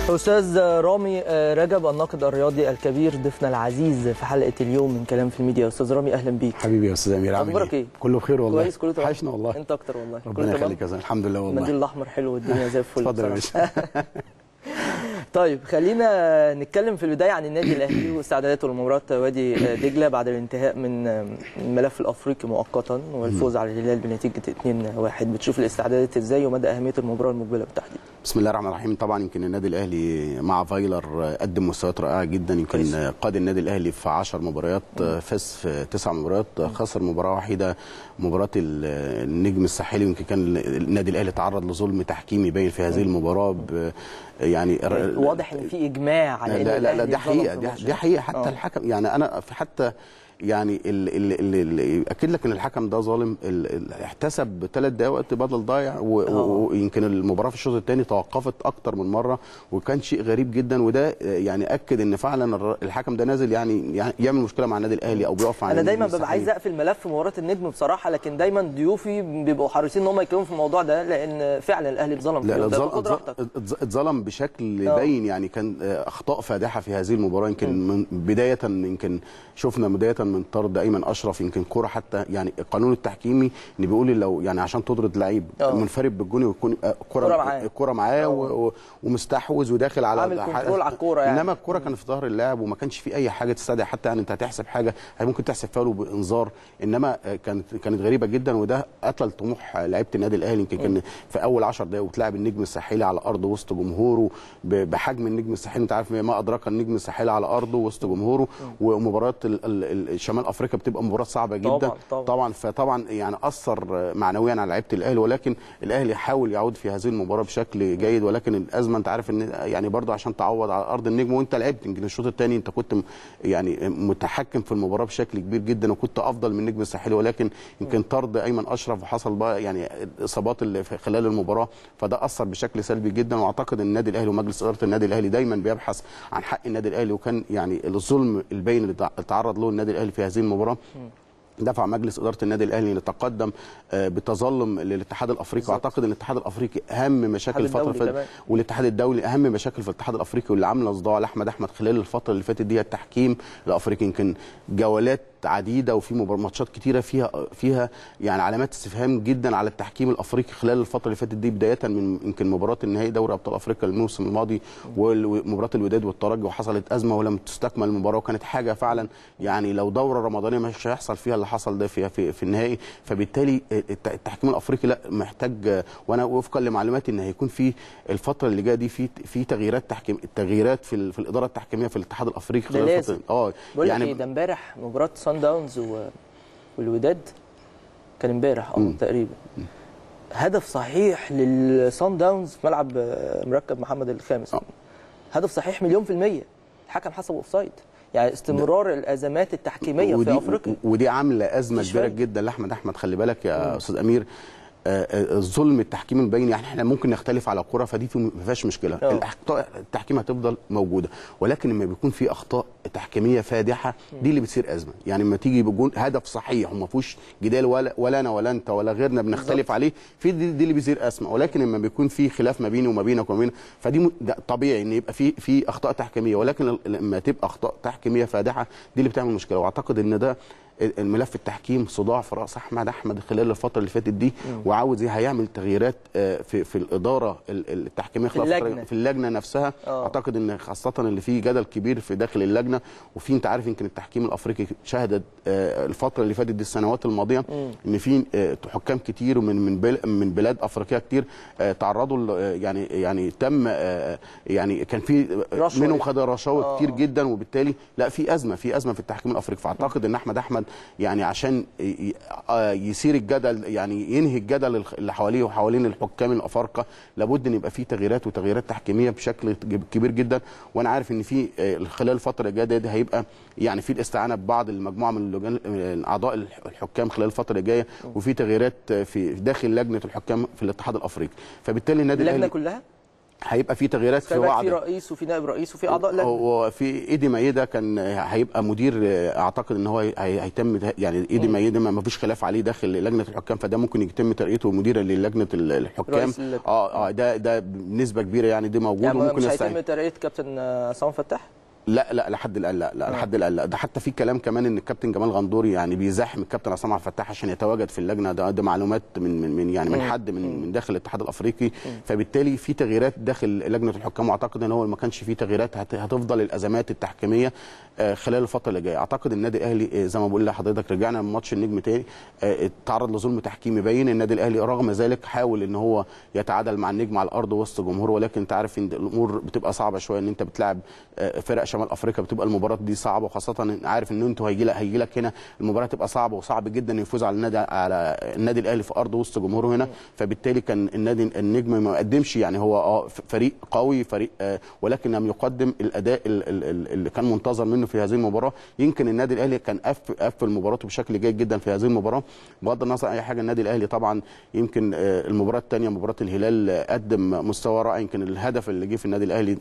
استاذ رامي رجب الناقد الرياضي الكبير ضيفنا العزيز في حلقه اليوم من كلام في الميديا استاذ رامي اهلا بيك حبيبي يا استاذ امير عامل اخبارك ايه كله بخير والله كويس كله تمام وحشنا والله انت اكتر والله كله ربنا تمام؟ يخليك يا زلمه الحمد لله المنديل والله الاحمر حلو والدنيا زي الفل اتفضل يا بصراحة. باشا طيب خلينا نتكلم في البدايه عن النادي الاهلي واستعداداته لمباراه وادي دجله بعد الانتهاء من الملف الافريقي مؤقتا والفوز على الهلال بنتيجه 2-1 بتشوف الاستعدادات ازاي ومدى اهميه المباراه المقبله بالتحديد بسم الله الرحمن الرحيم طبعا يمكن النادي الاهلي مع فايلر قدم مستويات رائعه جدا يمكن كويس. قاد النادي الاهلي في 10 مباريات فاز في 9 مباريات خسر مباراه واحده مباراه ال- النجم الساحلي يمكن كان النادي الاهلي تعرض لظلم تحكيمي باين في هذه المباراه ب- يعني واضح ان في اجماع على إن لا لا لا الأهلي دي اتظلم حقيقه في دي, الماتش دي ده. حقيقه حتى آه. الحكم يعني انا في حتى يعني اللي, اللي, اللي ياكد لك ان الحكم ده ظالم ال- ال- احتسب ثلاث دقائق وقت بدل ضايع و- آه. و- ويمكن المباراه في الشوط الثاني توقفت اكتر من مره وكان شيء غريب جدا وده يعني اكد ان فعلا الر- الحكم ده نازل يعني يعني يعمل مشكله مع النادي الاهلي او بيقف مع انا النادي دايما ببقى المستحيل. عايز اقفل ملف مباراه النجم بصراحه لكن دايما ضيوفي بيبقوا حريصين ان هم يتكلموا في الموضوع ده لان فعلا الاهلي اتظلم لا لا فيه. ده اتظلم- خد راحتك. اتظ- اتظلم بشكل آه. باين يعني كان آه، اخطاء فادحه في هذه المباراه يمكن من بدايه يمكن شفنا بدايه من طرد ايمن اشرف يمكن كوره حتى يعني القانون التحكيمي ان بيقول لي لو يعني عشان تطرد لعيب آه. منفرد بالجون ويكون آه، كرة الكره معاه. الكره معاه و- و- ومستحوذ وداخل على عامل كنترول على الكورة يعني. انما الكره كانت في ظهر اللاعب وما كانش في اي حاجه تستدعي حتى يعني انت هتحسب حاجه هي ممكن تحسب فاول بانذار انما آه، كانت كانت غريبه جدا وده قتل طموح آه، لعيبه النادي الاهلي يمكن كان في اول 10 دقائق وتلعب النجم الساحلي على ارض وسط جمهوره ب- بحجم النجم الساحلي انت عارف ما ادراك النجم الساحلي على ارضه وسط جمهوره ومباراه ال- ال- ال- شمال افريقيا بتبقى مباراه صعبه جدا طبعاً، طبعاً. طبعا فطبعا يعني اثر معنويا على لعيبه الاهلي ولكن الاهلي حاول يعود في هذه المباراه بشكل جيد ولكن الازمه انت عارف ان يعني برضه عشان تعوض على ارض النجم وانت لعبت يمكن الشوط الثاني انت كنت م- يعني متحكم في المباراه بشكل كبير جدا وكنت افضل من النجم الساحلي ولكن يمكن طرد ايمن اشرف وحصل بقى يعني الاصابات اللي في خلال المباراه فده اثر بشكل سلبي جدا واعتقد ان النادي الاهلي ومجلس اداره النادي الاهلي دايما بيبحث عن حق النادي الاهلي وكان يعني الظلم البين اللي تع- تعرض له النادي الاهلي في هذه المباراه دفع مجلس اداره النادي الاهلي لتقدم آه، بتظلم للاتحاد الافريقي بالظبط. واعتقد ان الاتحاد الافريقي اهم مشاكل الاتحاد الفتره اللي الدولي فاتت والاتحاد الدولي اهم مشاكل في الاتحاد الافريقي واللي عامله صداع لاحمد احمد خلال الفتره اللي فاتت دي هي التحكيم الافريقي يمكن جولات عديده وفي مبار- ماتشات كتيره فيها فيها يعني علامات استفهام جدا على التحكيم الافريقي خلال الفتره اللي فاتت دي بدايه من يمكن مباراه النهائي دوري ابطال افريقيا الموسم الماضي ومباراه الوداد والترجي وحصلت ازمه ولم تستكمل المباراه وكانت حاجه فعلا يعني لو دوره رمضانيه مش هيحصل فيها اللي حصل ده في في, في النهائي فبالتالي الت- التحكيم الافريقي لا محتاج وانا وفقا لمعلوماتي ان هيكون في الفتره اللي جايه دي في في تغييرات تحكيم التغييرات في, ال- في الاداره التحكيميه في الاتحاد الافريقي ده خلال لازم. الفترة- اه بقول يعني ايه ده امبارح مباراه سان داونز و... والوداد كان امبارح اه تقريبا هدف صحيح للسان داونز في ملعب آه، مركب محمد الخامس آه. هدف صحيح مليون في المية الحكم حسبه اوفسايد يعني استمرار الازمات التحكيميه ودي في افريقيا ودي عامله ازمه مش كبيره فاهم. جدا لاحمد احمد خلي بالك يا استاذ امير آه، آه، الظلم التحكيم البين يعني احنا ممكن نختلف على كرة فدي في- ما فيهاش مشكله أه. الاخطاء التحكيم هتفضل موجوده ولكن لما بيكون في اخطاء تحكيميه فادحه دي اللي بتصير ازمه يعني لما تيجي بجون هدف صحيح وما فيهوش جدال ولا ولا انا ولا انت ولا غيرنا بنختلف بالظبط. عليه في دي, دي اللي بيصير ازمه ولكن لما بيكون في خلاف ما بيني وما بينك وما بينك فدي م- ده طبيعي ان يبقى في في اخطاء تحكيميه ولكن ال- لما تبقى اخطاء تحكيميه فادحه دي اللي بتعمل مشكله واعتقد ان ده الملف التحكيم صداع في راس احمد احمد خلال الفتره اللي فاتت دي وعاوز هيعمل تغييرات آه، في في الاداره ال- ال- التحكيميه في خلال الفترة- اللجنة. في اللجنه نفسها آه. اعتقد ان خاصه اللي فيه جدل كبير في داخل اللجنه وفي انت عارف يمكن التحكيم الافريقي شهدت آه، الفتره اللي فاتت دي السنوات الماضيه ان في آه، حكام كتير ومن من بل- من بلاد افريقيه كتير آه، تعرضوا ل- آه، يعني يعني تم آه، يعني كان في رشوة منهم دي. خد رشاوى آه. كتير جدا وبالتالي لا في ازمه في ازمه في التحكيم الافريقي فاعتقد ان احمد احمد يعني عشان ي- ي- آه، يثير الجدل يعني ينهي الجدل الخ- اللي حواليه وحوالين الحكام الافارقه لابد ان يبقى في تغييرات وتغييرات تحكيميه بشكل جب- كبير جدا وانا عارف ان في آه، خلال الفتره الجايه دي هيبقى يعني في الاستعانه ببعض المجموعه من اللجان آه، اعضاء الح- الحكام خلال الفتره الجايه وفي تغييرات آه، في داخل لجنه الحكام في الاتحاد الافريقي فبالتالي النادي اللجنه الاهلي كلها هيبقى في تغييرات في خلي بالك وعد في رئيس وفي نائب رئيس وفي اعضاء لجنه هو في ايدي مايده كان هيبقى مدير اعتقد ان هو هي- هيتم يعني ايدي مايده ما فيش خلاف عليه داخل لجنه الحكام فده ممكن يتم ترقيته مديرا للجنه الحكام رئيس اللجنة. اه اه ده ده بنسبه كبيره يعني ده موجود يعني وممكن مش يستعين هيتم ترقيه كابتن آه، عصام فتاح لا لا لحد الان لا لا لحد الان لا ده حتى في كلام كمان ان الكابتن جمال غندوري يعني بيزاحم الكابتن عصام عبد الفتاح عشان يتواجد في اللجنه ده, ده معلومات من من, من يعني من حد من من داخل الاتحاد الافريقي فبالتالي في تغييرات داخل لجنه الحكام واعتقد ان هو ما كانش في تغييرات هت- هتفضل الازمات التحكيميه آه، خلال الفتره اللي جايه اعتقد النادي الاهلي آه، زي ما بقول لحضرتك رجعنا من ماتش النجم تاني آه، اتعرض لظلم تحكيمي باين النادي الاهلي رغم ذلك حاول ان هو يتعادل مع النجم على الارض وسط جمهوره ولكن انت عارف ان الامور بتبقى صعبه شويه ان انت بتلعب آه، فرق شمال افريقيا بتبقى المباراه دي صعبه وخاصه إن عارف ان انتوا هيجي لك هيجي لك هنا المباراه تبقى صعبه وصعب جدا يفوز على النادي على النادي الاهلي في ارض وسط جمهوره هنا فبالتالي كان النادي النجم ما قدمش يعني هو اه فريق قوي فريق آه ولكن لم يقدم الاداء ال- ال- ال- اللي كان منتظر منه في هذه المباراه يمكن النادي الاهلي كان قفل قفل مباراته بشكل جيد جدا في هذه المباراه بغض النظر عن اي حاجه النادي الاهلي طبعا يمكن آه المباراه الثانيه مباراه الهلال آه، قدم مستوى رائع يمكن الهدف اللي جه في النادي الاهلي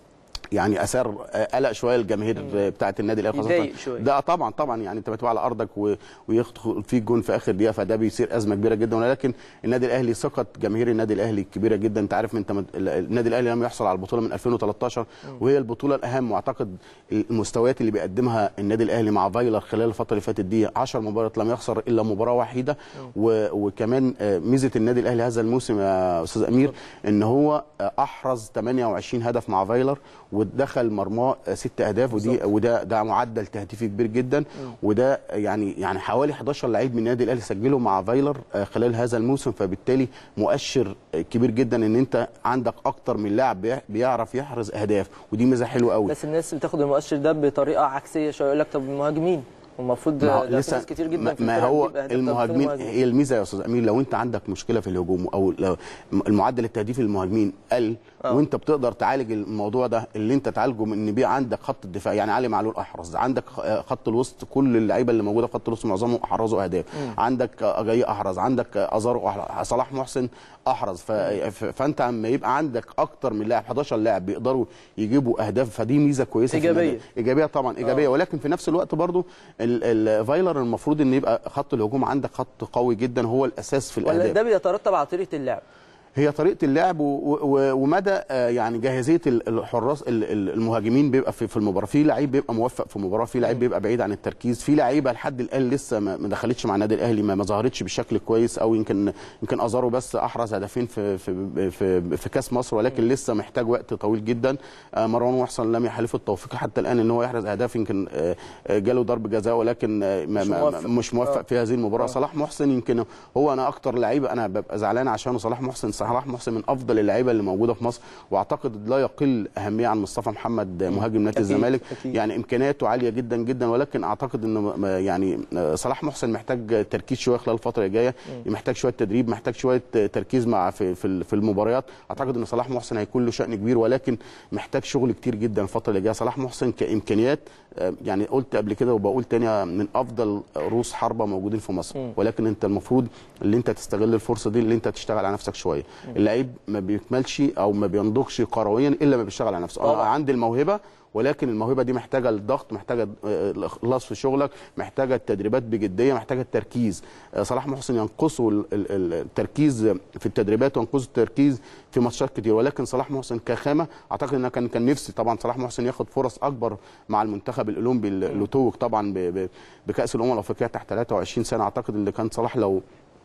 يعني اثار آه، قلق شويه الجماهير بتاعه النادي الاهلي خاصة يضايق شوية. ده طبعا طبعا يعني انت بتبقى على ارضك و- ويدخل فيك جون في اخر دقيقه فده بيصير ازمه كبيره جدا ولكن النادي الاهلي ثقه جماهير النادي الاهلي كبيره جدا انت عارف انت مد- ال- النادي الاهلي لم يحصل على البطوله من 2013 وهي البطوله الاهم واعتقد المستويات اللي بيقدمها النادي الاهلي مع فايلر خلال الفتره اللي فاتت دي 10 مباريات لم يخسر الا مباراه واحده و- وكمان آه، ميزه النادي الاهلي هذا الموسم يا استاذ امير ان هو آه، احرز 28 هدف مع فايلر ودخل مرماه آه، ست اهداف ودي وده ده معدل تهديفي كبير جدا وده يعني يعني حوالي 11 لعيب من النادي الاهلي سجلوا مع فايلر آه، خلال هذا الموسم فبالتالي مؤشر آه، كبير جدا ان انت عندك اكتر من لاعب بي- بيعرف يحرز اهداف ودي ميزه حلوه قوي بس الناس بتاخد المؤشر ده بطريقه عكسيه شويه يقول لك طب المهاجمين المفروض ما هو ده في لسه ناس كتير جدا ما, في ما الفرق هو بتجيب أهداف، طب فين المهاجمين هي الميزه يا استاذ امير لو انت عندك مشكله في الهجوم او لو المعدل التهديفي للمهاجمين قل آه. وانت بتقدر تعالج الموضوع ده اللي انت تعالجه من ان بقى عندك خط الدفاع يعني علي معلول احرز عندك خ- خط الوسط كل اللعيبه اللي موجوده في خط الوسط معظمهم احرزوا اهداف عندك اجاي احرز عندك ازارو احرز صلاح محسن احرز ف... ف- فانت اما يبقى عندك اكتر من لاعب 11 لاعب بيقدروا يجيبوا اهداف فدي ميزه كويسه في إيجابية. النادي. ايجابيه طبعا ايجابيه ولكن في نفس الوقت برضو ال- الفايلر المفروض ان يبقى خط الهجوم عندك خط قوي جدا هو الاساس في ولا الاهداف ده بيترتب على طريقه اللعب هي طريقه اللعب و- و- ومدى آه، يعني جاهزيه ال- الحراس ال- ال- المهاجمين بيبقى في في المباراه في لعيب بيبقى موفق في مباراه في لعيب بيبقى بعيد عن التركيز في لعيبه لحد الان لسه ما ما دخلتش مع النادي الاهلي ما ما ظهرتش بالشكل كويس او يمكن يمكن ازارو بس احرز هدفين في في في, في كاس مصر ولكن لسه محتاج وقت طويل جدا آه، مروان محسن لم يحالفه التوفيق حتى الان ان هو يحرز اهداف يمكن آه، آه، جاله ضرب جزاء ولكن آه، ما- مش ما- موفق. مش موفق آه. في هذه المباراه آه. صلاح محسن يمكن هو انا اكتر لعيب انا ببقى زعلان عشانه صلاح محسن صلاح محسن من افضل اللعيبه اللي موجوده في مصر واعتقد لا يقل اهميه عن مصطفى محمد مهاجم نادي أكيد، الزمالك أكيد. يعني امكانياته عاليه جدا جدا ولكن اعتقد انه م- يعني صلاح محسن محتاج تركيز شويه خلال الفتره الجايه محتاج شويه تدريب محتاج شويه تركيز مع في في, في المباريات اعتقد ان صلاح محسن هيكون له شان كبير ولكن محتاج شغل كتير جدا الفتره اللي جايه صلاح محسن كامكانيات آه، يعني قلت قبل كده وبقول تاني من افضل رؤوس حربه موجودين في مصر ولكن انت المفروض اللي انت تستغل الفرصه دي اللي انت تشتغل على نفسك شويه اللعيب ما بيكملش او ما بينضجش كرويا الا ما بيشتغل على نفسه انا طبعا. عندي الموهبه ولكن الموهبه دي محتاجه الضغط محتاجه آه، الاخلاص في شغلك محتاجه التدريبات بجديه محتاجه التركيز آه، صلاح محسن ينقصه ال- ال- التركيز في التدريبات وينقصه التركيز في ماتشات كتير ولكن صلاح محسن كخامه اعتقد ان كان كان نفسي طبعا صلاح محسن ياخد فرص اكبر مع المنتخب الاولمبي اللي توج طبعا ب- ب- بكاس الامم الافريقيه تحت 23 سنه اعتقد اللي كان صلاح لو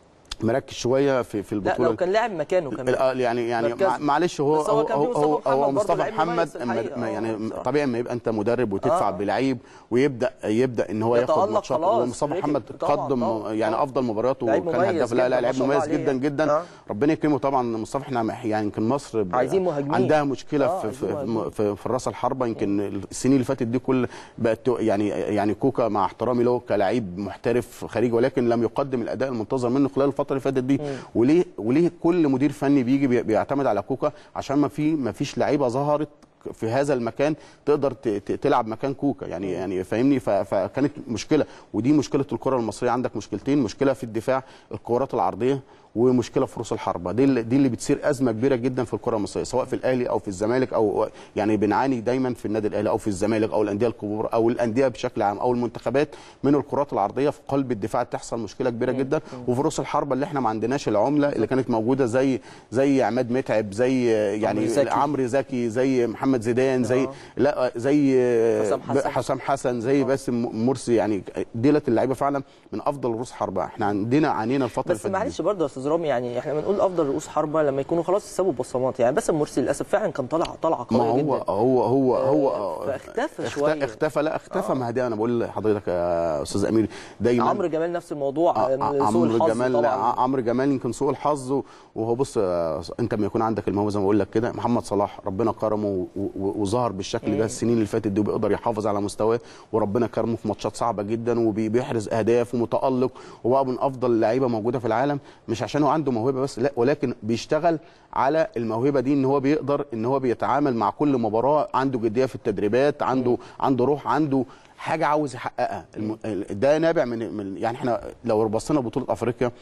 مركز شويه في في لا البطوله لو كان لاعب مكانه كمان آه، يعني يعني مركزه. مع- معلش هو بس هو كان في مصطفى هو, محمد هو برضه مصطفى لعيب محمد مميز ما الحقيقة. ما آه، يعني بصراحة. طبيعي ما يبقى انت مدرب وتدفع آه. بلعيب ويبدا يبدا ان هو ياخد يتألق ماتشات خلاص، ومصطفى رجع. محمد طبعاً، قدم طبعاً. يعني آه. افضل مبارياته لعيب وكان مميز هداف لا لا جداً، لعيب ما شاء الله مميز عليه جدا يعني. جدا آه. ربنا يكرمه طبعا مصطفى احنا مح- يعني يمكن مصر ب- عايزين مهاجمين. عندها مشكله آه، في عايزين في, مهاجمين. في, في الراس الحربه يمكن السنين اللي فاتت دي كل بقت يعني يعني كوكا مع احترامي له كلاعب محترف خارجي ولكن لم يقدم الاداء المنتظر منه خلال الفتره اللي فاتت دي وليه وليه كل مدير فني بيجي بي- بيعتمد على كوكا عشان ما في ما فيش لعيبه ظهرت في هذا المكان تقدر ت- ت- تلعب مكان كوكا يعني يعني فاهمني ف- فكانت مشكله ودي مشكله الكره المصريه عندك مشكلتين مشكله في الدفاع الكورات العرضيه ومشكله في رؤوس الحربه دي اللي دي اللي بتصير ازمه كبيره جدا في الكره المصريه سواء في الاهلي او في الزمالك او يعني بنعاني دايما في النادي الاهلي او في الزمالك او الانديه الكبرى او الانديه بشكل عام او المنتخبات من الكرات العرضيه في قلب الدفاع تحصل مشكله كبيره جدا وفي رؤوس الحربه اللي احنا ما عندناش العمله اللي كانت موجوده زي زي عماد متعب زي يعني عمرو زكي. عمرو زكي زي محمد زيدان زي آه. لا زي حسام حسن. حسام حسن زي باسم مرسي يعني ديلت اللعيبه فعلا من افضل رؤوس حربه احنا عندنا عانينا الفتره اللي بس فاتت دي. معلش برضه يا استاذ رامي يعني احنا بنقول افضل رؤوس حربه لما يكونوا خلاص سابوا بصمات يعني باسم مرسي للاسف فعلا كان طالع طالعه ما قويه هو جدا هو هو هو فاختفى اخت- شوية. اختفى لا اختفى ما دي انا بقول لحضرتك يا استاذ امير دايما عمرو جمال نفس الموضوع ع- سوء عمرو الحظ جمال طبعا ع- عمرو جمال يمكن سوء الحظ و- وهو بص آه، انت لما يكون عندك الموهبه زي ما بقول لك كده محمد صلاح ربنا كرمه و- و- وظهر بالشكل ده السنين اللي فاتت دي وبيقدر يحافظ على مستواه وربنا كرمه في ماتشات صعبه جدا وبيحرز اهداف ومتالق وبقى من افضل اللعيبه موجوده في العالم مش عشان هو عنده موهبه بس لا ولكن بيشتغل على الموهبه دي ان هو بيقدر ان هو بيتعامل مع كل مباراه عنده جديه في التدريبات عنده عنده روح عنده حاجه عاوز يحققها الم- ده نابع من, من يعني احنا لو بصينا بطوله افريقيا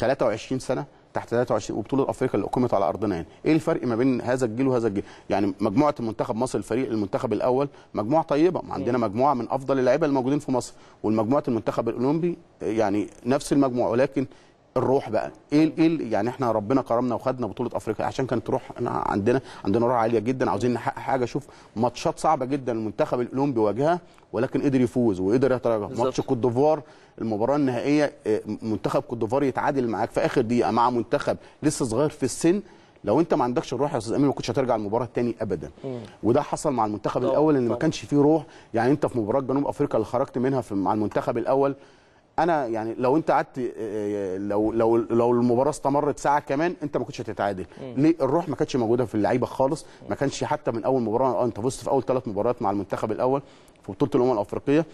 23 سنه تحت 23 وبطوله افريقيا اللي اقيمت على ارضنا يعني ايه الفرق ما بين هذا الجيل وهذا الجيل يعني مجموعه المنتخب مصر الفريق المنتخب الاول مجموعه طيبه ما عندنا مجموعه من افضل اللعيبه الموجودين في مصر والمجموعه المنتخب الاولمبي يعني نفس المجموعه ولكن الروح بقى ايه ايه ال- يعني احنا ربنا كرمنا وخدنا بطوله افريقيا عشان كانت روح عندنا عندنا روح عاليه جدا عاوزين نحقق حاجه شوف ماتشات صعبه جدا المنتخب الاولمبي واجهها ولكن قدر يفوز وقدر يتراجع بالظبط. ماتش كوت ديفوار المباراه النهائيه آه، منتخب كوت ديفوار يتعادل معاك في اخر دقيقه مع منتخب لسه صغير في السن لو انت ما عندكش الروح يا استاذ امين ما كنتش هترجع المباراه الثاني ابدا وده حصل مع المنتخب طبعا، الاول ان ما طبعا. كانش فيه روح يعني انت في مباراه جنوب افريقيا اللي خرجت منها في مع المنتخب الاول انا يعني لو انت قعدت آه، لو لو لو المباراه استمرت ساعه كمان انت ما كنتش هتتعادل ليه الروح ما كانتش موجوده في اللعيبه خالص ما كانش حتى من اول مباراه اه انت فزت في اول ثلاث مباريات مع المنتخب الاول في بطوله الامم الافريقيه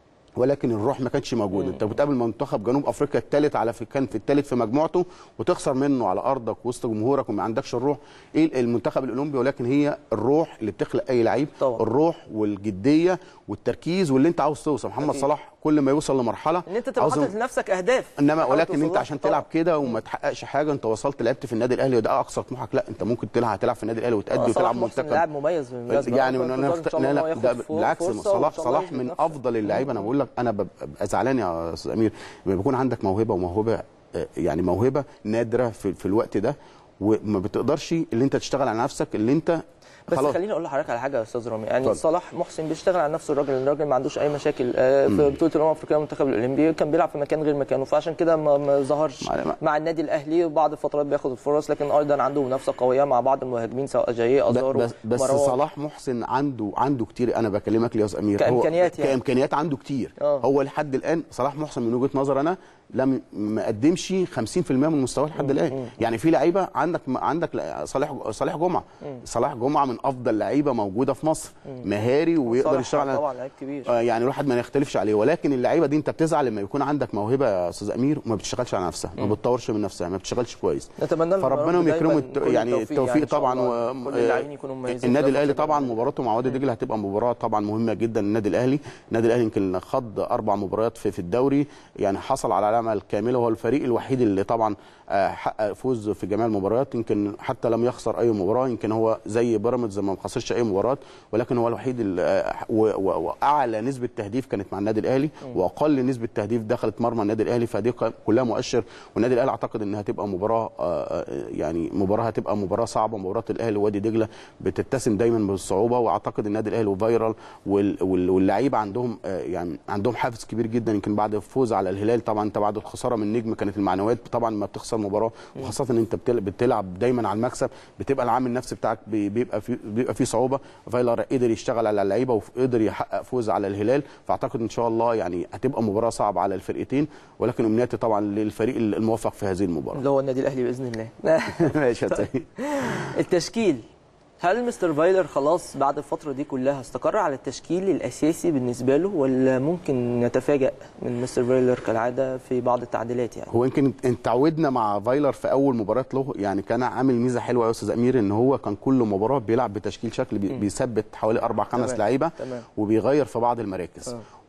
ولكن الروح ما كانتش موجوده انت بتقابل منتخب جنوب افريقيا الثالث على في كان في الثالث في مجموعته وتخسر منه على ارضك وسط جمهورك وما عندكش الروح ايه المنتخب الاولمبي ولكن هي الروح اللي بتخلق اي لعيب طبعا. الروح والجديه والتركيز واللي انت عاوز توصل محمد أكيد. صلاح كل ما يوصل لمرحله ان انت تبقى عاوز- حاطط لنفسك اهداف انما حاول ولكن انت توصل عشان لها. تلعب كده وما تحققش حاجه انت وصلت لعبت في النادي الاهلي وده اقصى طموحك لا انت ممكن تلعب هتلعب في النادي الاهلي آه، وتأدي صلاح وتلعب محسن منتخب لاعب مميز بالمناسبة. يعني آه، من فإن نخت... شاء الله لا إن هو لا ياخد ده فر- بالعكس فرصة صلاح وإن شاء الله صلاح يثبت من نفسه. افضل اللعيبه انا بقول لك انا ببقى زعلان يا استاذ امير لما بيكون عندك موهبه وموهبه آه، يعني موهبه نادره في, في الوقت ده وما بتقدرش اللي انت تشتغل على نفسك اللي انت بس خلاص. خليني اقول لحضرتك على حاجه يا استاذ رامي يعني اتفضل. صلاح محسن بيشتغل على نفسه الراجل الراجل ما عندوش اي مشاكل آه، في بطوله الامم الافريقيه المنتخب الاولمبي كان بيلعب في مكان غير مكانه فعشان كده ما- ما ظهرش ما- ما- مع النادي الاهلي وبعض الفترات بياخد الفرص لكن ايضا عنده منافسه قويه مع بعض المهاجمين سواء اجاييه ب- ازارو بس بس مروان. صلاح محسن عنده عنده كتير انا بكلمك ليه يا استاذ امير كإمكانيات هو يعني. كامكانيات عنده كتير آه. هو لحد الان صلاح محسن من وجهه نظر انا لم ما قدمش 50% من مستواه لحد الان يعني في لعيبه عندك عندك لا- صالح صالح جمعه صلاح جمعه من افضل لعيبه موجوده في مصر مهاري ويقدر صلاح يشتغل على- طبعا لعيب كبير آه، يعني الواحد ما يختلفش عليه ولكن اللعيبه دي انت بتزعل لما يكون عندك موهبه يا استاذ امير وما بتشتغلش على نفسها ما بتطورش من نفسها ما بتشتغلش كويس نتمنى لهم فربنا يا رب يكرمه دايماً الت- كل يعني التوفيق التوفيق يعني إن شاء طبعا الله. و... كل اللاعبين يكونوا مميزين النادي في الاهلي الفترة طبعا الجاية. مباراته مع وادي دجله هتبقى مباراه طبعا مهمه جدا النادي الاهلي النادي الاهلي يمكن خض اربع مباريات في, في الدوري يعني حصل على العلامه الكامله وهو الفريق الوحيد اللي طبعا آه، حقق فوز في جميع المباريات يمكن حتى لم يخسر اي مباراه يمكن هو زي بيراميدز ما خسرش اي مباراه ولكن هو الوحيد اللي آه، و- و- واعلى نسبه تهديف كانت مع النادي الاهلي واقل نسبه تهديف دخلت مرمى النادي الاهلي فدي ق- كلها مؤشر والنادي الاهلي اعتقد انها هتبقى مباراه آه، آه، يعني مباراه هتبقى مباراه صعبه مباراه الاهلي ووادي دجله بتتسم دايما بالصعوبه واعتقد النادي الاهلي وفايرال وال- وال- واللعيبه عندهم آه، يعني عندهم حافز كبير جدا يمكن بعد الفوز على الهلال طبعا انت بعد الخساره من نجم كانت المعنويات طبعا ما بتخسر مباراه وخاصه ان انت بتل- بتلعب دايما على المكسب بتبقى العامل النفسي بتاعك بي- بيبقى في بيبقى فيه صعوبه فايلر قدر يشتغل على اللعيبه وقدر يحقق فوز على الهلال فاعتقد ان شاء الله يعني هتبقى مباراه صعبه على الفرقتين ولكن امنياتي طبعا للفريق الموفق في هذه المباراه اللي هو النادي الاهلي باذن الله ماشي يا سيدي. التشكيل هل مستر فايلر خلاص بعد الفترة دي كلها استقر على التشكيل الأساسي بالنسبة له ولا ممكن نتفاجأ من مستر فايلر كالعادة في بعض التعديلات يعني؟ هو يمكن انت تعودنا مع فايلر في اول مباراه له يعني كان عامل ميزه حلوه يا استاذ امير ان هو كان كل مباراه بيلعب بتشكيل شكل بي- بيثبت حوالي اربع خمس تمام، لعيبه تمام. وبيغير في بعض المراكز آه.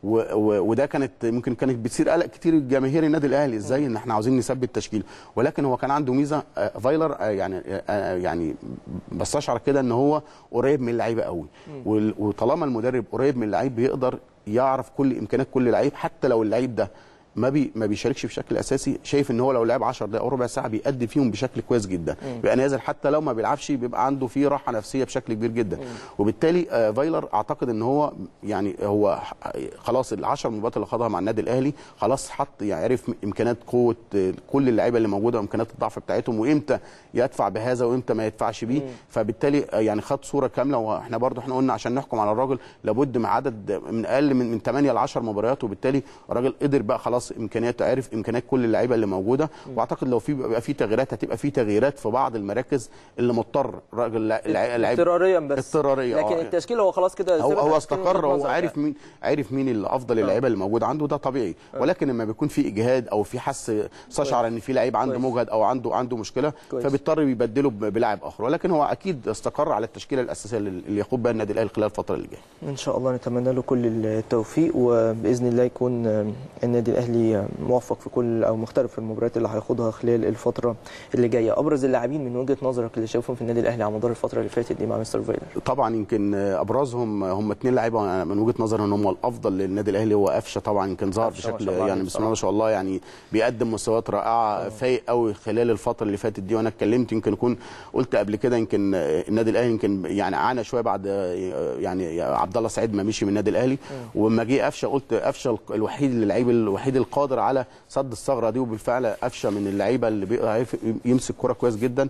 و و وده كانت ممكن كانت بتصير قلق كتير جماهير النادي الاهلي ازاي ان احنا عاوزين نثبت تشكيل ولكن هو كان عنده ميزه آه، فايلر آه، يعني آه، يعني بستشعر كده ان هو قريب من اللعيبه قوي وال- وطالما المدرب قريب من اللعيب بيقدر يعرف كل امكانيات كل لعيب حتى لو اللعيب ده ما بي ما بيشاركش بشكل اساسي شايف ان هو لو لعب 10 دقائق او ربع ساعه بيأدي فيهم بشكل كويس جدا بيبقى نازل حتى لو ما بيلعبش بيبقى عنده فيه راحه نفسيه بشكل كبير جدا وبالتالي آه، فايلر اعتقد ان هو يعني هو ح- خلاص ال10 مباريات اللي خاضها مع النادي الاهلي خلاص حط يعني عرف امكانيات قوه آه، كل اللعيبه اللي موجوده وامكانيات الضعف بتاعتهم وامتى يدفع بهذا وامتى ما يدفعش بيه فبالتالي آه، يعني خد صوره كامله واحنا برضو احنا قلنا عشان نحكم على الراجل لابد من عدد من اقل من من 8 ل 10 مباريات وبالتالي الراجل قدر بقى خلاص امكانياته عرف امكانيات كل اللعيبه اللي موجوده واعتقد لو في بقى في تغييرات هتبقى في تغييرات في بعض المراكز اللي مضطر الراجل لع- لع- لعيب اضطراريا بس اضطراريه لكن آه. التشكيل هو خلاص كده هو ثبت هو هتكون استقر وجهة هو نظرك عارف مين عارف مين الافضل اللعيبه اللي موجوده عنده ده طبيعي ولكن لما بيكون في اجهاد او في حس استشعر ان في لعيب عنده كويس. مجهد او عنده عنده مشكله كويس. فبيضطر بيبدله ب- بلاعب اخر ولكن هو اكيد استقر على التشكيله الاساسيه اللي يقود بها النادي الاهلي خلال الفتره اللي جايه ان شاء الله نتمنى له كل التوفيق وباذن الله يكون النادي الاهلي موفق في كل او مختلف في المباريات اللي هيخوضها خلال الفتره اللي جايه ابرز اللاعبين من وجهه نظرك اللي شايفهم في النادي الاهلي على مدار الفتره اللي فاتت دي مع مستر فايلر طبعا يمكن ابرزهم هم اثنين لعيبه من وجهه نظري ان هم الافضل للنادي الاهلي هو قفشه طبعا يمكن ظهر قفشة ما بشكل شاء الله عليه يعني بسم الله ما شاء الله يعني بيقدم مستويات رائعه فايق قوي خلال الفتره اللي فاتت دي وانا اتكلمت يمكن اكون قلت قبل كده يمكن النادي الاهلي يمكن يعني عانى شويه بعد يعني عبد الله سعيد ما مشي من النادي الاهلي ولما جه قفشه قلت قفشه الوحيد اللعيب الوحيد القادر على صد الثغره دي وبالفعل قفشه من اللعيبه اللي بيعرف يمسك كرة كويس جدا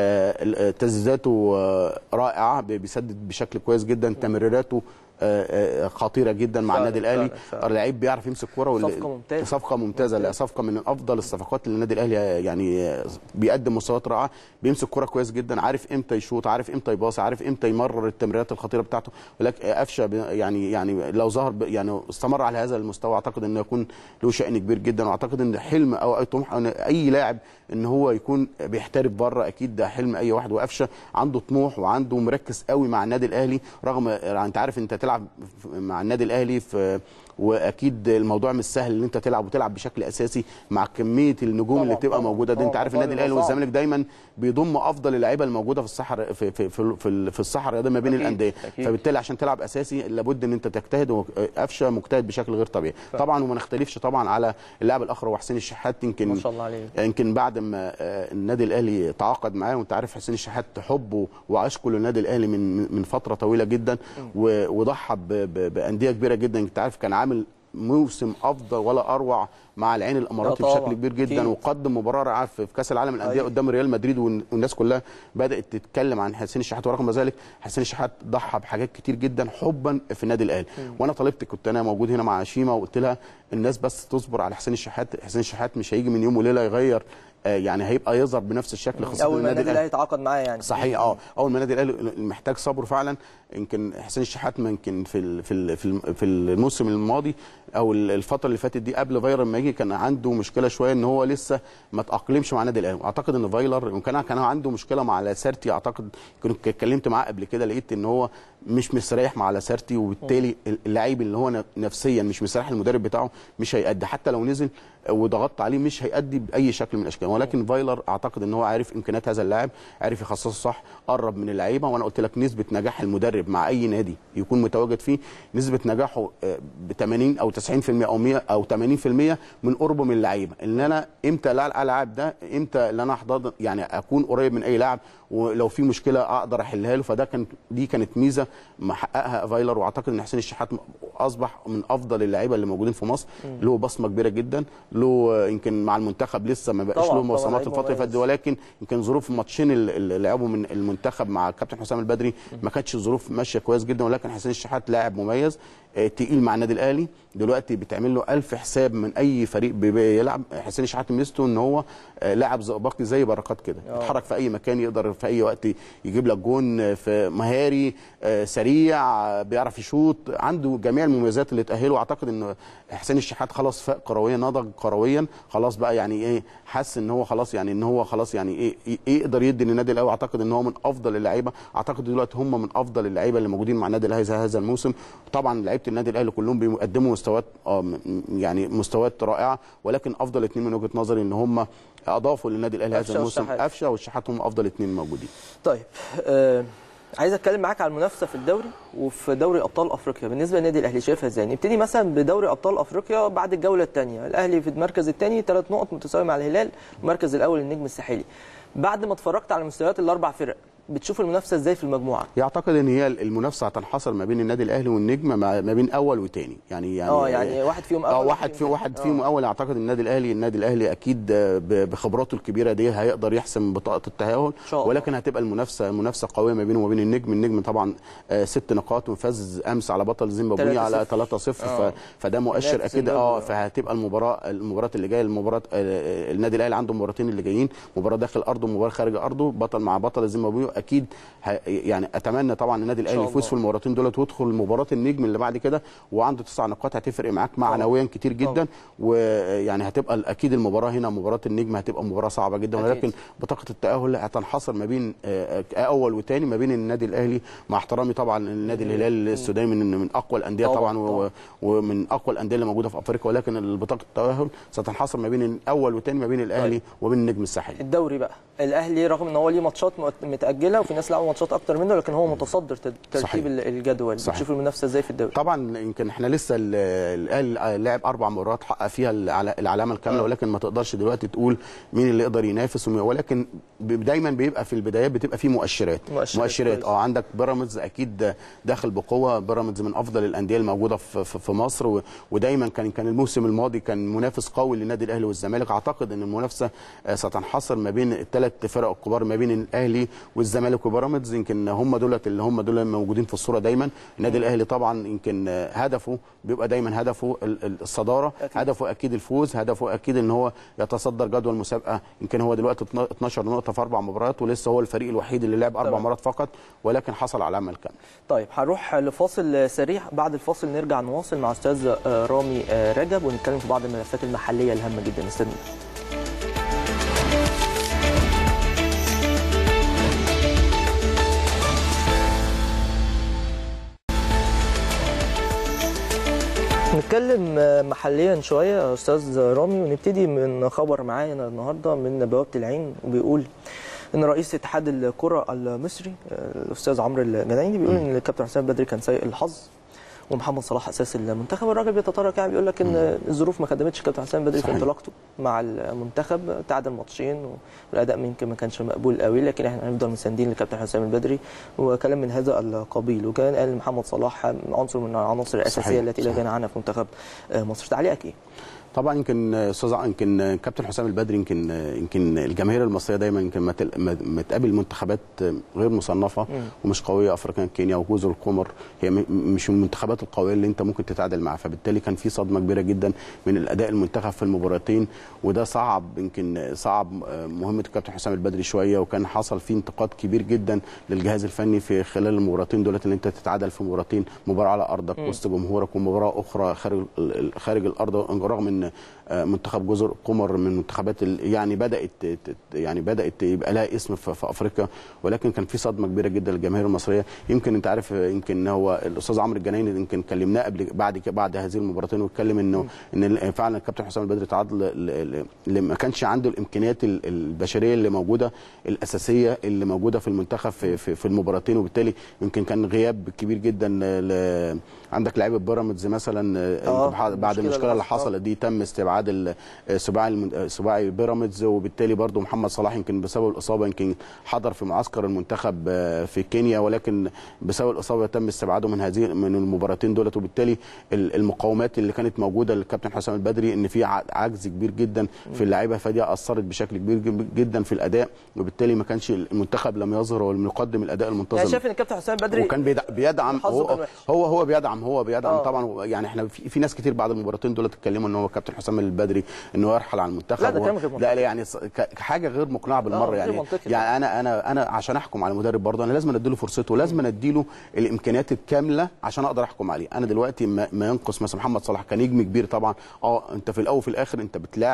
آه، تسديداته آه، رائعه بيسدد بشكل كويس جدا تمريراته آه، آه، خطيره جدا مع فعلا، النادي الاهلي فعلا، فعلا. اللعيب بيعرف يمسك كوره وال- صفقة ممتازة. صفقه ممتازه لا صفقه من افضل الصفقات اللي النادي الاهلي يعني آه، بيقدم مستويات رائعه بيمسك كوره كويس جدا عارف امتى يشوط عارف امتى يباصي عارف امتى يمرر التمريرات الخطيره بتاعته ولكن آه، قفشه ب- يعني يعني لو ظهر ب- يعني استمر على هذا المستوى اعتقد انه يكون له شأن كبير جدا واعتقد ان حلم او اي طموح أو اي لاعب ان هو يكون بيحترف بره اكيد ده حلم اي واحد وقفشه عنده طموح وعنده مركز قوي مع النادي الاهلي رغم انت عارف انت تلعب مع النادي الاهلي في واكيد الموضوع مش سهل ان انت تلعب وتلعب بشكل اساسي مع كميه النجوم طبعاً، اللي بتبقى طبعاً، موجوده دي انت طبعاً، عارف طبعاً النادي الاهلي صعب. والزمالك دايما بيضم افضل اللعيبه الموجوده في الصحراء في في في في, في الصحراء الرياضيه ما بين أكيد، الانديه أكيد. فبالتالي عشان تلعب اساسي لابد ان انت تجتهد وقفشه مجتهد بشكل غير طبيعي طبعا وما نختلفش طبعا على اللاعب الاخر هو حسين الشحات يمكن ما شاء الله عليه يمكن بعد ما آه، النادي الاهلي تعاقد معاه وانت عارف حسين الشحات حبه وعشقه للنادي الاهلي من من- من فتره طويله جدا و- وضحى ب- ب- بانديه كبيره جدا انت عارف كان عامل موسم افضل ولا اروع مع العين الاماراتي طبعاً، بشكل كبير جدا أكيد. وقدم مباراه رائعه في في كاس العالم للانديه أيوة. قدام ريال مدريد والن- والناس كلها بدات تتكلم عن حسين الشحات ورغم ذلك حسين الشحات ضحى بحاجات كتير جدا حبا في النادي الاهلي وانا طالبت كنت انا موجود هنا مع شيما وقلت لها الناس بس تصبر على حسين الشحات حسين الشحات مش هيجي من يوم وليله يغير آه، يعني هيبقى يظهر بنفس الشكل خاصه اول ما النادي النادي الاهلي يتعاقد معاه يعني صحيح اه اول ما النادي الاهلي محتاج صبر فعلا يمكن حسين الشحات ما يمكن في ال- في ال- في الم- في الموسم الماضي او ال- الفتره اللي فاتت دي قبل فايلر ما يجي كان عنده مشكله شويه ان هو لسه ما تاقلمش مع النادي الاهلي اعتقد ان فايلر وكان كان عنده مشكله مع لاسارتي اعتقد كنت اتكلمت معاه قبل كده لقيت ان هو مش مستريح مع لاسارتي وبالتالي اللعيب اللي هو نفسيا مش مستريح المدرب بتاعه مش هيأدي حتى لو نزل وضغطت عليه مش هيأدي باي شكل من الاشكال ولكن فايلر اعتقد ان هو عارف امكانيات هذا اللاعب عارف يخصصه صح قرب من اللعيبه وانا قلت لك نسبه نجاح المدرب مع اي نادي يكون متواجد فيه نسبه نجاحه ب 80 او 90% او 100 او 80% من قربه من اللعيبه ان انا امتى لا العب ده امتى اللي انا احضر يعني اكون قريب من اي لاعب ولو في مشكله اقدر احلها له فده كان دي كانت ميزه محققها فايلر واعتقد ان حسين الشحات اصبح من افضل اللعيبه اللي موجودين في مصر له بصمه كبيره جدا له يمكن مع المنتخب لسه ما بقاش طبعاً، له طبعاً بصمات لعيب الفتره اللي فاتت مميز. دي ولكن يمكن ظروف الماتشين اللي اللي لعبوا من المنتخب مع الكابتن حسام البدري ما كانتش الظروف ماشيه كويس جدا ولكن حسين الشحات لاعب مميز آه، تقيل مع النادي الاهلي دلوقتي بتعمل له ألف حساب من اي فريق بي- بيلعب حسين الشحات ميزته ان هو آه، لاعب زئبقي زي بركات كده آه. يتحرك في اي مكان يقدر في اي وقت يجيب لك جون آه، في مهاري آه، سريع آه، بيعرف يشوط عنده جميع المميزات اللي تاهله اعتقد ان حسين الشحات خلاص فاق كرويا نضج كرويا خلاص بقى يعني ايه حس ان هو خلاص يعني ان هو خلاص يعني ايه ي- يقدر يدي للنادي الاهلي اعتقد ان هو من افضل اللعيبه اعتقد دلوقتي هم من افضل اللعيبه اللي موجودين مع النادي الاهلي هذا الموسم طبعا لعيبه النادي الاهلي كلهم بيقدموا مستوى مستويات اه م- م- يعني مستويات رائعه ولكن افضل اثنين من وجهه نظري ان هم اضافوا للنادي الاهلي قفشة هذا الموسم والشحات. قفشه والشحات هم افضل اثنين موجودين طيب آه عايز اتكلم معاك على المنافسه في الدوري وفي دوري ابطال افريقيا بالنسبه للنادي الاهلي شايفها ازاي نبتدي مثلا بدوري ابطال افريقيا بعد الجوله الثانيه الاهلي في المركز الثاني ثلاث نقط متساوي مع الهلال المركز الاول النجم الساحلي بعد ما اتفرجت على مستويات الاربع فرق بتشوف المنافسه ازاي في المجموعه يعتقد ان هي المنافسه هتنحصر ما بين النادي الاهلي والنجم ما ما بين اول وثاني يعني يعني اه يعني واحد فيهم اه اول واحد في واحد آه. فيهم اول اعتقد النادي الاهلي النادي الاهلي اكيد آه، ب- بخبراته الكبيره دي هيقدر يحسم بطاقه التاهل شاء الله. ولكن هتبقى المنافسه منافسه قويه ما بينه وما بين النجم النجم طبعا آه، ست نقاط وفاز امس على بطل زيمبابوي على 3-0. 3-0 آه. ف- فده مؤشر منافس اكيد اه زيمبابوي. فهتبقى المباراه المباراه اللي جايه المباراه آه، النادي الاهلي عنده مباراتين اللي جايين مباراه داخل ارضه ومباراه خارج ارضه بطل مع بطل زيمبابوي اكيد ه- يعني اتمنى طبعا النادي الاهلي الله. يفوز في المباراتين دولت ويدخل مباراه النجم اللي بعد كده وعنده تسع نقاط هتفرق معاك معنويا كتير جدا ويعني هتبقى اكيد المباراه هنا مباراه النجم هتبقى مباراه صعبه جدا أكيد. ولكن بطاقه التاهل هتنحصر ما بين آه، آه، اول وثاني ما بين النادي الاهلي مع احترامي طبعا النادي الهلال السوداني من من اقوى الانديه طبعاً، طبعا و- طبعاً. ومن اقوى الانديه اللي موجوده في افريقيا ولكن بطاقه التاهل ستنحصر ما بين الاول والثاني ما بين الاهلي وبين النجم الساحلي الدوري بقى الاهلي رغم ان هو ليه ماتشات مت- متاجله وفي ناس لعبوا ماتشات اكتر منه لكن هو متصدر تد- ترتيب صحيح. ال- الجدول صحيح. بتشوف المنافسه ازاي في الدوري طبعا يمكن احنا لسه ال- الاهلي لعب اربع مرات حقق فيها العلا- العلامه الكامله آه. ولكن ما تقدرش دلوقتي تقول مين اللي يقدر ينافس ومين- ولكن ب- دايما بيبقى في البدايات بتبقى في مؤشرات مؤشرات، مؤشرات كويس. اه عندك بيراميدز اكيد داخل بقوه بيراميدز من افضل الانديه الموجوده في في في مصر و- ودايما كان كان الموسم الماضي كان منافس قوي للنادي الاهلي والزمالك اعتقد ان المنافسه آه، ستنحصر ما بين الثلاث فرق الكبار ما بين الاهلي والزمالك وبيراميدز يمكن هم دولت اللي هم دول موجودين في الصوره دايما النادي الاهلي طبعا يمكن آه، هدفه بيبقى دايما هدفه ال- ال- الصداره أكيد. هدفه اكيد الفوز هدفه اكيد ان هو يتصدر جدول المسابقه يمكن هو دلوقتي 12 نقطه في اربع مباريات ولسه هو الفريق الوحيد اللي لعب اربع تمام. مرات فقط ولكن حصل على العمل كامل طيب هنروح لفاصل سريع بعد الفاصل نرجع نواصل مع استاذ آه، رامي آه، رجب ونتكلم في بعض الملفات المحليه الهامه جدا استنى نتكلم آه، محليا شويه يا استاذ رامي ونبتدي من خبر معانا النهارده من بوابه العين وبيقول ان رئيس اتحاد الكره المصري آه، الاستاذ عمرو الجنايني بيقول ان الكابتن حسام بدري كان سيء الحظ ومحمد صلاح اساس المنتخب الراجل بيتطرق يعني بيقول لك ان الظروف ما خدمتش كابتن حسام بدري في صحيح. انطلاقته مع المنتخب تعادل ماتشين والاداء يمكن ما كانش مقبول قوي لكن احنا هنفضل مساندين لكابتن حسام البدري وكلام من هذا القبيل وكان قال محمد صلاح عنصر من العناصر الاساسيه صحيح. التي لا صحيح. غنى عنها في منتخب آه، مصر تعليقك ايه؟ طبعا يمكن استاذ ع- يمكن كابتن حسام البدري يمكن يمكن الجماهير المصريه دايما يمكن ما تل- ما- ما تقابل منتخبات غير مصنفه ومش قويه افريقيا كينيا وجزر القمر هي م- مش من المنتخبات القويه اللي انت ممكن تتعادل معاها فبالتالي كان في صدمه كبيره جدا من الاداء المنتخب في المباراتين وده صعب يمكن صعب مهمه الكابتن حسام البدري شويه وكان حصل فيه انتقاد كبير جدا للجهاز الفني في خلال المباراتين دولت ان انت تتعادل في مباراتين مباراه على ارضك وسط جمهورك ومباراه اخرى خارج ال- خارج الارض رغم ان آه، منتخب جزر القمر من المنتخبات ال- يعني بدات ت- ت- يعني بدات يبقى لها اسم في في افريقيا ولكن كان في صدمه كبيره جدا للجماهير المصريه يمكن انت عارف آه، يمكن هو الاستاذ عمرو الجنايني يمكن كلمناه قبل بعد ك- بعد هذه المباراتين واتكلم انه ان ال- فعلا الكابتن حسام البدري تعرض ل- ل- ل- ما كانش عنده الامكانيات ال- البشريه اللي موجوده الاساسيه اللي موجوده في المنتخب في في, في المباراتين وبالتالي يمكن كان غياب كبير جدا ل- عندك لعيبه بيراميدز مثلا آه، آه، بعد المشكلة المشكله اللي اللي حصلت. حصلت دي تم استبعاد ال- سباعي المن- سباعي بيراميدز وبالتالي برضو محمد صلاح يمكن بسبب الاصابه يمكن حضر في معسكر المنتخب آه، في كينيا ولكن بسبب الاصابه تم استبعاده من هذه من المباراتين دولت وبالتالي ال- المقاومات اللي كانت موجوده للكابتن حسام البدري ان في ع- عجز كبير جدا في اللعيبه فدي اثرت بشكل كبير جب- جدا في الاداء وبالتالي ما كانش المنتخب لم يظهر ولم يقدم الاداء المنتظم يعني شايف ان الكابتن حسام بدري وكان بيدع- بيدعم حظه كان هو وحش. هو هو بيدعم هو بيدعم آه. طبعا يعني احنا في, في ناس كتير بعد المباراتين دول اتكلموا ان هو كابتن حسام البدري ان هو يرحل عن المنتخب لا، ده وهو- كلام غير لا منطقي. لا يعني ص- ك- كحاجه غير مقنعه آه، بالمره غير يعني منطقي. يعني انا انا انا عشان احكم على المدرب برضه انا لازم اديله فرصته ولازم اديله الامكانيات الكامله عشان اقدر احكم عليه انا دلوقتي ما, ما ينقص مثلا محمد صلاح كنجم كبير طبعا اه انت في الاول وفي الاخر انت بتلاعب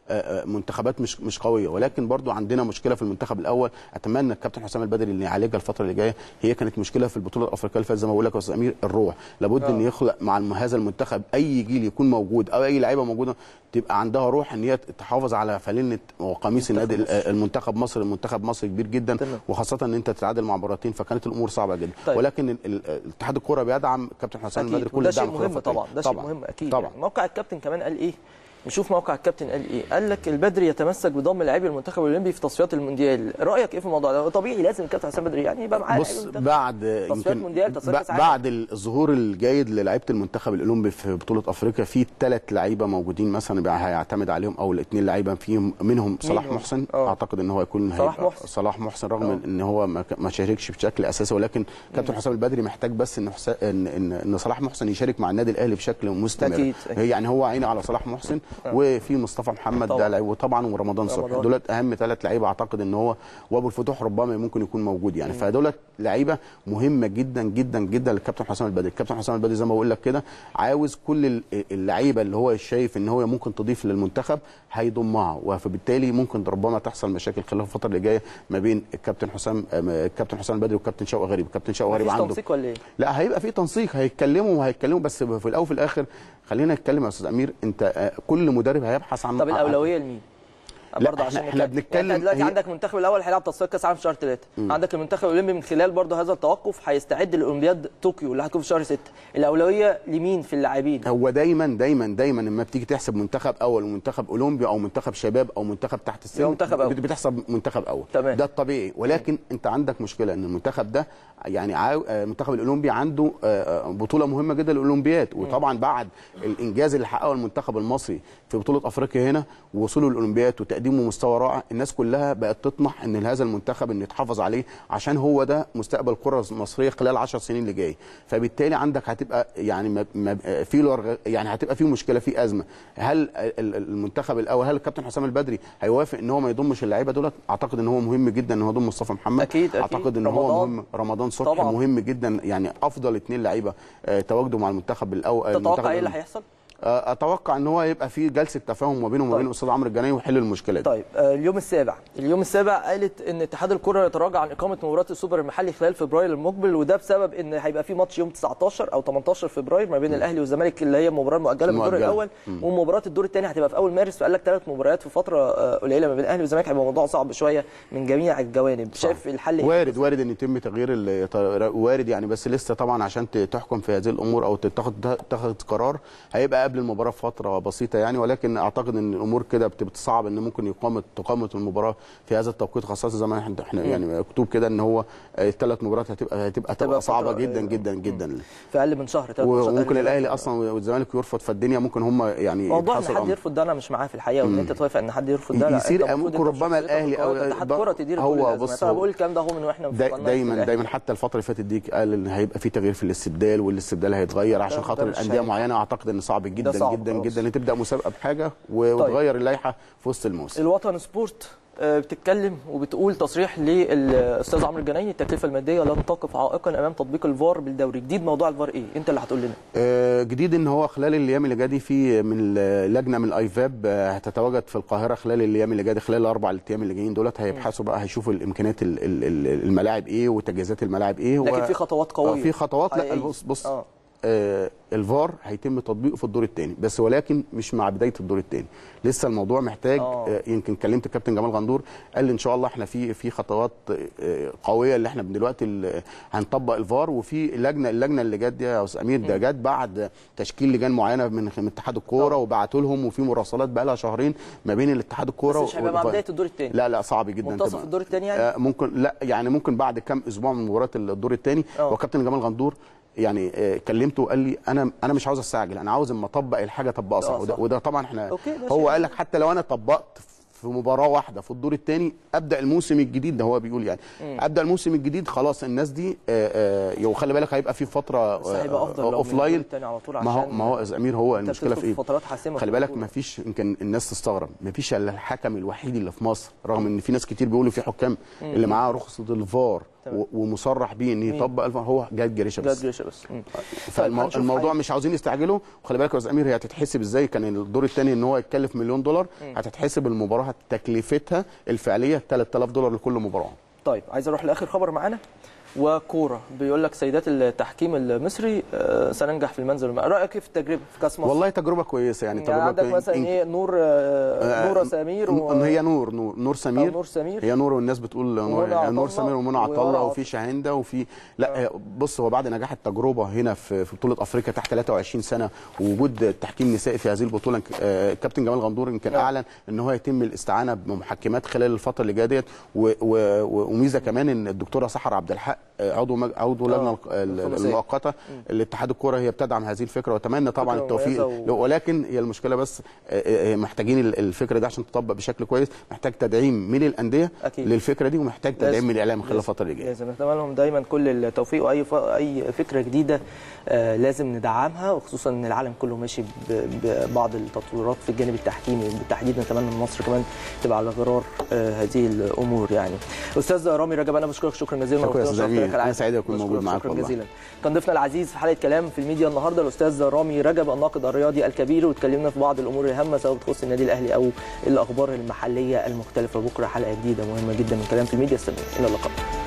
آه، آه، منتخبات مش مش قويه ولكن برضو عندنا مشكله في المنتخب الاول اتمنى الكابتن حسام البدري اللي يعالجها الفتره اللي جايه هي كانت مشكله في البطوله الافريقيه اللي فاتت زي ما بقول لك يا استاذ امير الروح لابد ان آه. يخلق مع الم- هذا المنتخب اي جيل يكون موجود او اي لعيبه موجوده تبقى عندها روح ان هي تحافظ على فلنه وقميص النادي مصر. المنتخب مصر المنتخب مصر كبير جدا تمام. وخاصه ان انت تتعادل مع مرتين فكانت الامور صعبه جدا طيب. ولكن ال- ال- اتحاد الكوره بيدعم كابتن حسام البدري اكيد كل وده شيء الدعم مهم الخلافة طبعا ده شيء طبعا مهم اكيد طبعا يعني موقع الكابتن كمان قال ايه نشوف موقع الكابتن قال ايه قال لك البدري يتمسك بضم لاعبي المنتخب الاولمبي في تصفيات المونديال رايك ايه في الموضوع ده طبيعي لازم الكابتن حسام بدري يعني يبقى معاه بص لاعبي المنتخب. بعد تصفيات مونديال، تصفيات كأس عالم. بعد الظهور الجيد للعيبه المنتخب الاولمبي في بطوله افريقيا في ثلاث لعيبه موجودين مثلا بقى هيعتمد عليهم او الاثنين لعيبه فيهم منهم صلاح هم؟ محسن آه. اعتقد ان هو هيكون صلاح هيبقى محسن. صلاح محسن رغم آه. ان هو ما ك- ما شاركش بشكل اساسي ولكن كابتن حسام البدري محتاج بس ان حسا... ان ان, إن صلاح محسن يشارك مع النادي الاهلي بشكل مستمر أكيد، أكيد. هي يعني هو عيني على صلاح محسن وفي مصطفى محمد طبعاً. ده لعيب وطبعا ورمضان صبحي رمضان. دولت اهم ثلاث لعيبه اعتقد ان هو وابو الفتوح ربما ممكن يكون موجود يعني فدولت لعيبه مهمه جدا جدا جدا للكابتن حسام البدري الكابتن حسام البدري زي ما بقول لك كده عاوز كل ال- اللعيبه اللي هو شايف ان هو ممكن تضيف للمنتخب هيضمها فبالتالي ممكن ربما تحصل مشاكل خلال الفتره اللي جايه ما بين الكابتن حسام آه، الكابتن حسام البدري والكابتن شوقي غريب الكابتن شوقي غريب مفيش عنده تنسيق ولا ايه لا هيبقى في تنسيق هيتكلموا وهيتكلموا بس في الاول وفي الاخر خلينا نتكلم يا استاذ امير انت آه، كل مدرب هيبحث عن طب الاولويه لمين لا، برضه إحنا- عشان إحنا نتكلم. بنتكلم- يعني انت دلوقتي هي- عندك المنتخب الاول هيلعب تصفيات كاس عالم في شهر ثلاثة عندك المنتخب الاولمبي من خلال برضه هذا التوقف هيستعد لاولمبياد طوكيو اللي هتكون في شهر 6 الاولويه لمين في اللاعبين هو دايما دايما دايما لما بتيجي تحسب منتخب اول ومنتخب اولمبي او منتخب شباب او منتخب تحت السن يبقى منتخب أول. بت- بتحسب منتخب اول تمام. ده الطبيعي ولكن انت عندك مشكله ان المنتخب ده يعني عاو... آه، المنتخب الاولمبي عنده آه، آه، بطوله مهمه جدا للاولمبياد وطبعا بعد الانجاز اللي حققه المنتخب المصري في بطوله افريقيا هنا ووصوله للاولمبياد وتقديمه مستوى رائع الناس كلها بقت تطمح ان هذا المنتخب ان يتحافظ عليه عشان هو ده مستقبل الكره المصريه خلال 10 سنين اللي جايه فبالتالي عندك هتبقى يعني ما ما في لورغ- يعني هتبقى في مشكله في ازمه هل ال- ال- المنتخب الاول هل الكابتن حسام البدري هيوافق ان هو ما يضمش اللعيبه دولت اعتقد ان هو مهم جدا ان هو يضم مصطفى محمد أكيد، أكيد. اعتقد ان هو رمضان. مهم رمضان صبحي طبعاً. مهم جدا يعني افضل اثنين لعيبه آه، تواجدوا مع المنتخب الاول المنتخب تتوقع ايه اللي الأول. هيحصل آه، اتوقع ان هو يبقى في جلسه تفاهم ما بينه وما طيب. بين الاستاذ عمرو الجناي ويحل المشكله دي طيب آه، اليوم السابع اليوم السابع قالت ان اتحاد الكره يتراجع عن اقامه مباراه السوبر المحلي خلال فبراير المقبل وده بسبب ان هيبقى في ماتش يوم 19 او 18 فبراير ما بين الاهلي والزمالك اللي هي المباراه المؤجله من الدور المؤجلة. الاول ومباراه الدور الثاني هتبقى في اول مارس فقال لك ثلاث مباريات في فتره آه، قليله ما بين الاهلي والزمالك هيبقى موضوع صعب شويه من جميع الجوانب شايف الحل ايه وارد وارد ان يتم تغيير ال- وارد يعني بس لسه طبعا عشان ت- تحكم في هذه الامور او تاخد تاخد قرار هيبقى قبل المباراه بفتره بسيطه يعني ولكن اعتقد ان الامور كده بت- بتصعب ان ممكن يقام تقامه المباراه في هذا التوقيت خاصه زي ما احنا احنا يعني مكتوب كده ان هو الثلاث مباريات هتبقى هتبقى هتبقى تبقى صعبه فترة جدا قليلة. جدا جدا في اقل من شهر ثلاث ماتشات وممكن أهلي الاهلي وزمالك. اصلا والزمالك يرفض فالدنيا ممكن هم يعني موضوع ان يبحثوا حد الأمر. يرفض ده انا مش معاه في الحقيقه وان انت توافق ان حد يرفض ده لا يصير أنت المفروض ممكن أنت ربما شخصيتك الأهلي أو- وقرارات اتحاد ده- كره تدير هو كل الأزمات. بص انا هو- بقول الكلام ده هو من واحنا في دا قناة دايما الأهلي. دايما حتى الفتره اللي فاتت دي قال ان هيبقى في تغيير في الاستبدال والاستبدال هيتغير عشان ده خاطر مش الانديه هي- معينه اعتقد ان صعب جدا صعب جدا خلاص. جدا ان تبدا مسابقه بحاجه و- وتغير اللائحه في وسط الموسم الوطن سبورت آه، بتتكلم وبتقول تصريح للاستاذ عمرو الجنايني التكلفه الماديه لن تقف عائقا امام تطبيق الفار بالدوري جديد موضوع الفار ايه انت اللي هتقول لنا آه، جديد ان هو خلال الايام اللي جايه دي في من ال- لجنه من الايفاب آه، هتتواجد في القاهره خلال الايام اللي جايه دي خلال الاربع ايام اللي جايين دولت هيبحثوا بقى هيشوفوا الامكانيات ال- ال- ال- الملاعب ايه وتجهيزات الملاعب ايه لكن في خطوات قويه آه، في خطوات لا حقيقية. بص بص آه. آه الفار هيتم تطبيقه في الدور الثاني بس ولكن مش مع بدايه الدور الثاني لسه الموضوع محتاج آه. آه يمكن كلمت الكابتن جمال غندور قال لي ان شاء الله احنا في في خطوات آه قويه اللي احنا دلوقتي ال- هنطبق الفار وفي لجنه اللجنه اللي جت دي يا استاذ امير ده جت بعد تشكيل لجان معينه من من اتحاد الكوره وبعتوا لهم وفي مراسلات بقى لها شهرين ما بين الاتحاد الكوره بس مش هيبقى مع والفار. بدايه الدور الثاني لا لا صعب جدا منتصف تبقى- الدور الثاني يعني آه، ممكن لا يعني ممكن بعد كام اسبوع من مباراه الدور الثاني آه. وكابتن جمال غندور يعني آه، كلمته وقال لي انا انا مش عاوز استعجل انا عاوز اما اطبق الحاجه اطبقها صح آه، وده, صح. وده طبعا احنا أوكي، ده هو شيء قال لك حتى لو انا طبقت في مباراه واحده في الدور الثاني ابدا الموسم الجديد ده هو بيقول يعني ابدا الموسم الجديد خلاص الناس دي آه، آه، وخلي بالك هيبقى في فتره بس هيبقى افضل لو اوف من الدور لاين الثاني على طول ما هو عشان ما هو يا امير هو أنت المشكله بتدخل في ايه في فترات حاسمه خلي في بالك البطولة. ما فيش يمكن الناس تستغرب ما فيش الا الحكم الوحيد اللي في مصر رغم ان في ناس كتير بيقولوا في حكام اللي معاه رخصه الفار تمام. و- ومصرح بيه ان مين؟ يطبق الف- هو جاد جريشه جاد بس جريشة بس مم. فالموضوع هنشوف مش عاوزين يستعجلوا وخلي بالك يا استاذ امير هي هتتحسب ازاي كان الدور الثاني ان هو يتكلف مليون دولار هتتحسب المباراه تكلفتها الفعليه 3000 دولار لكل مباراه طيب عايز اروح لاخر خبر معانا وكوره بيقول لك سيدات التحكيم المصري آه، سننجح في المنزل والماء رايك إيه في التجربه في كاس مصر والله تجربه كويسه يعني يعني تجربه عندك كوي- مثلا إن- ايه نور آه، آه، نوره سمير ن- و... هي نور نور نور أو سمير نور سمير هي نور والناس بتقول نور, ومنى يعني نور عطلة سمير ومنى ويارا عطله عطلة. وفي شاهنده وفي لا هي- بص هو بعد نجاح التجربه هنا في في بطوله افريقيا تحت 23 سنه ووجود التحكيم نسائي في هذه البطوله آه، الكابتن جمال غندور يمكن نعم. اعلن ان هو يتم الاستعانه بمحكمات خلال الفتره اللي جايه ديت و- و- و- وميزه كمان ان الدكتوره سحر عبد الحق آه، عضو مج... عضو لجنه آه، ال- الخماسية. المؤقته الاتحاد الكوره هي بتدعم هذه الفكره واتمنى طبعا فكرة التوفيق مميزة و- ولكن هي المشكله بس آه، آه، محتاجين ال- الفكره دي عشان تطبق بشكل كويس محتاج تدعيم من الانديه أكيد. للفكره دي ومحتاج لازم. تدعيم من الاعلام خلال لازم. الفتره اللي جايه لازم نتمنى لهم دايما كل التوفيق واي ف... اي فكره جديده آه لازم ندعمها وخصوصا ان العالم كله ماشي ب... ببعض التطويرات في الجانب التحكيمي بالتحديد نتمنى ان مصر كمان تبقى على غرار آه هذه الامور يعني استاذ رامي رجب انا بشكرك شكرا جزيلا شكرا يا ونورتنا أستاذ وشرفتنا أمين. كالعادة. أنا سعيد أكون بشكرك موجود معاك شكرا والله. جزيلا كان ضيفنا العزيز في حلقه كلام في الميديا النهارده الاستاذ رامي رجب الناقد الرياضي الكبير واتكلمنا في بعض الامور الهامه سواء بتخص النادي الاهلي او الاخبار المحليه المختلفه بكره حلقه جديده مهمه جدا من كلام في الميديا استنوا الى اللقاء